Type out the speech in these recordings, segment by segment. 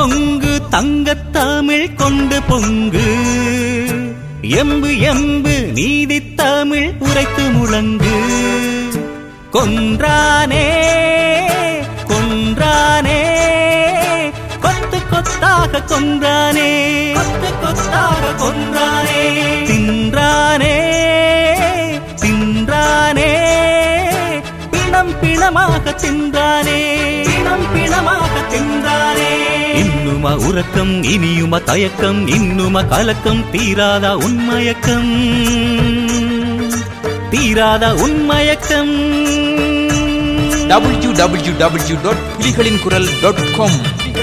பொங்கு தங்கத் தமிழ் கொண்டு பொங்கு எம்பு எம்பு நீதி தமிழ் உரைத்து முழங்கு கொன்றானே கொன்றானே கொத்து கொத்தாக கொன்றானே கொத்து கொத்தாக கொன்றானே தின்றானே தின்றானே பிணம் பிணமாக தின்றானே பிணம் பிணமாக தின்றானே இன்னுமா உறக்கம் இனியுமா தயக்கம் இன்னுமா கலக்கம் தீராதா உண்மயக்கம் தீராதா உண்மயக்கம் டபிள்யூ டபிள்யூ டபிள்யூ டாட் புலிகளின் குரல் டாட் காம்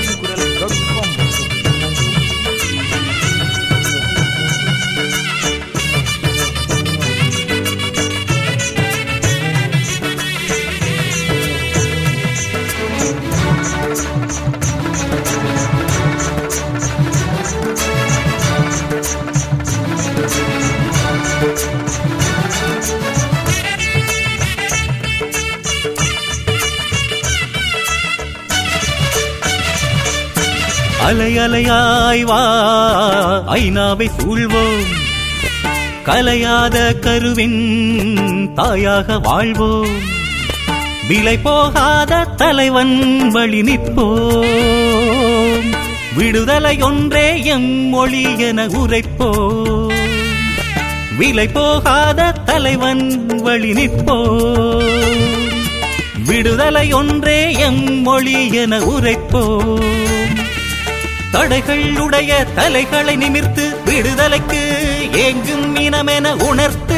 அலை அலையாய் வா ஐநாவை சூழ்வோம் கலையாத கருவின் தாயாக வாழ்வோம் விலை போகாத தலைவன் வழி நிற்போம் விடுதலை ஒன்றே எம் மொழி என உரைப்போம் விலை போகாத தலைவன் வழி நிற்போம் விடுதலை ஒன்றே எம் மொழி என உரைப்போம் தடைகள் உடைய தலைகளை நிமிர்த்து விடுதலைக்கு எங்கும் இனமென உணர்த்து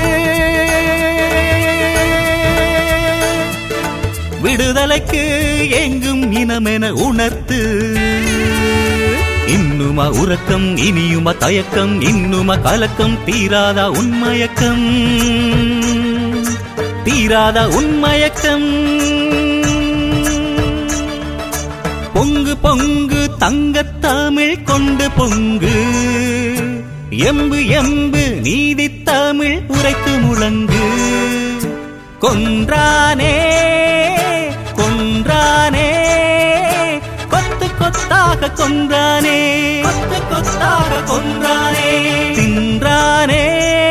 விடுதலைக்கு எங்கும் இனமென உணர்த்து இன்னுமா உறக்கம் இனியுமா தயக்கம் இன்னுமா கலக்கம் தீராதா உண்மயக்கம் தீராதா உண்மயக்கம் பொங்கு பொங்கு தங்கத் தமிழ் கொண்டு பொங்கு எம்பு எம்பு நீதி தமிழ் உரைத்து முழங்கு கொன்றானே கொன்றானே கொத்து கொத்தாக கொன்றானே கொத்து கொத்தாக கொன்றானே தின்றானே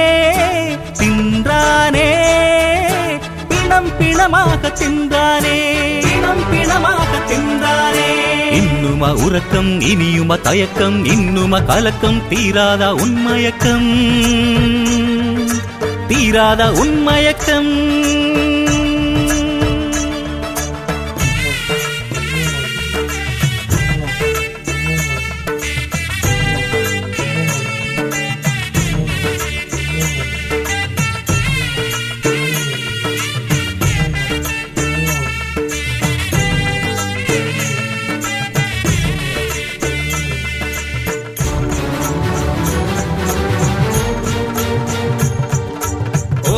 தின்றானே பிணம் பிணமாக தின்றானே பிணம் பிணமாக தின்றானே இன்னுமா உறக்கம் இனியுமா தயக்கம் இன்னுமா கலக்கம் தீராதா உண்மயக்கம் தீராதா உண்மயக்கம் ஓ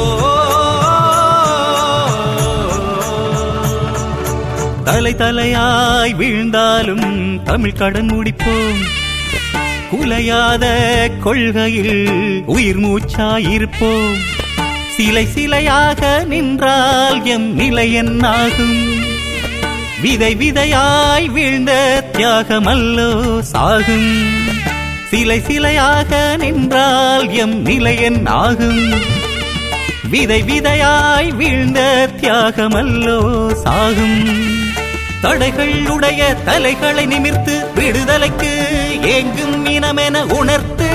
தலை தலையாய் வீழ்ந்தாலும் தமிழ் கடன் முடிப்போம் குலையாத கொள்கையில் உயிர் மூச்சாயிருப்போம் சிலை சிலையாக நின்றால் எம் நிலை என்னாகும் விதை விதையாய் வீழ்ந்த தியாகமல்லோ சாகும் சிலை சிலையாக நின்றால் எம் நிலை என்னாகும் விதை விதையாய் வீழ்ந்த தியாகமல்லோ சாகும் தடைகள் உடைய தலைகளை நிமிர்த்து விடுதலைக்கு ஏங்கும் இனமென உணர்த்து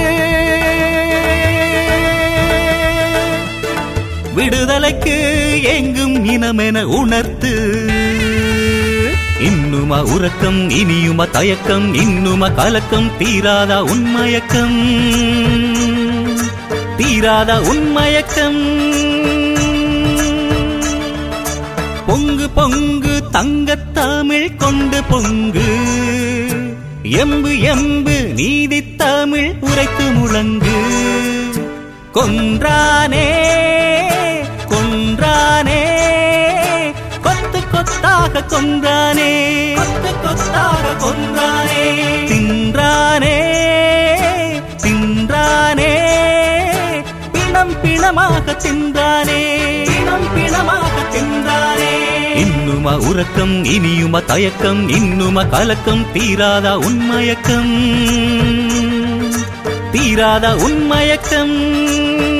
விடுதலைக்கு எங்கும் இனமென உணர்த்து இன்னுமா உறக்கம் இனியுமா தயக்கம் இன்னுமா கலக்கம் தீராதா உண்மயக்கம் தீராதா உண்மயக்கம் பொங்கு பொங்கு தங்கத் தமிழ் கொண்டு பொங்கு எம்பு எம்பு நீதி தமிழ் உரைத்து முழங்கு கொன்றானே கொன்றானே கொத்து கொத்தாக கொன்றானே கொத்து கொத்தாக கொன்றானே தின்றானே தின்றானே பிணம் பிணமாக தின்றானே பிணம் பிணமாக தின்றானே இன்னும் வருமா உறக்கம் இனியுமா தயக்கம் இன்னுமா கலக்கம் தீராதா உன்மயக்கம் தீராதா உன்மயக்கம்